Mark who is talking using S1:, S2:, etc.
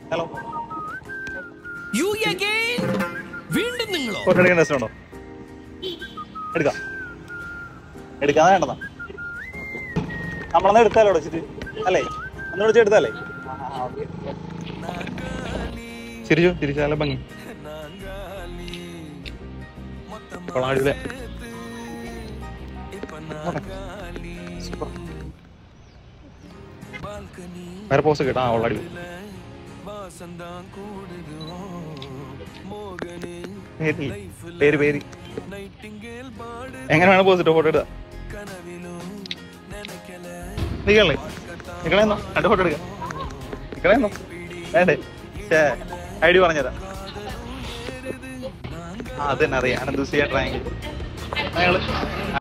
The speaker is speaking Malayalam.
S1: ഹലോ
S2: യു അഗൈൻ വീണ്ടും നിങ്ങളോ
S1: ഫോട്ടോ എടുക്കാൻ രസമുണ്ടോ എടുക്കാം എടുക്കാതെ വേണ്ടതാ നമ്മളന്ന് എടുത്താലോ വെച്ചിട്ട് അല്ലേ ഒന്ന് വിളിച്ച് എടുത്താലേ ചിരിച്ചു ചിരിച്ചാലേ ഭംഗി കൊള്ളാം, അടിപൊളിയാ. സൂപ്പർ. വേറെ പോസ് കിട്ടാ ആ ഉള്ളടി പേര് പേര് എങ്ങനെ വേണം പോസിറ്റ് ഫോട്ടോ എടുക്കാം നിങ്ങളേ നിങ്ങളെന്നോ രണ്ട് ഫോട്ടോ എടുക്കാം നിങ്ങളെന്നോ വേണ്ടേ ഛേ ഐ ഡി പറഞ്ഞുതരാം ആ അത് തന്നെ അറിയാം അനന്തൂസിയ ട്രാങ്കിൾ ഞങ്ങള്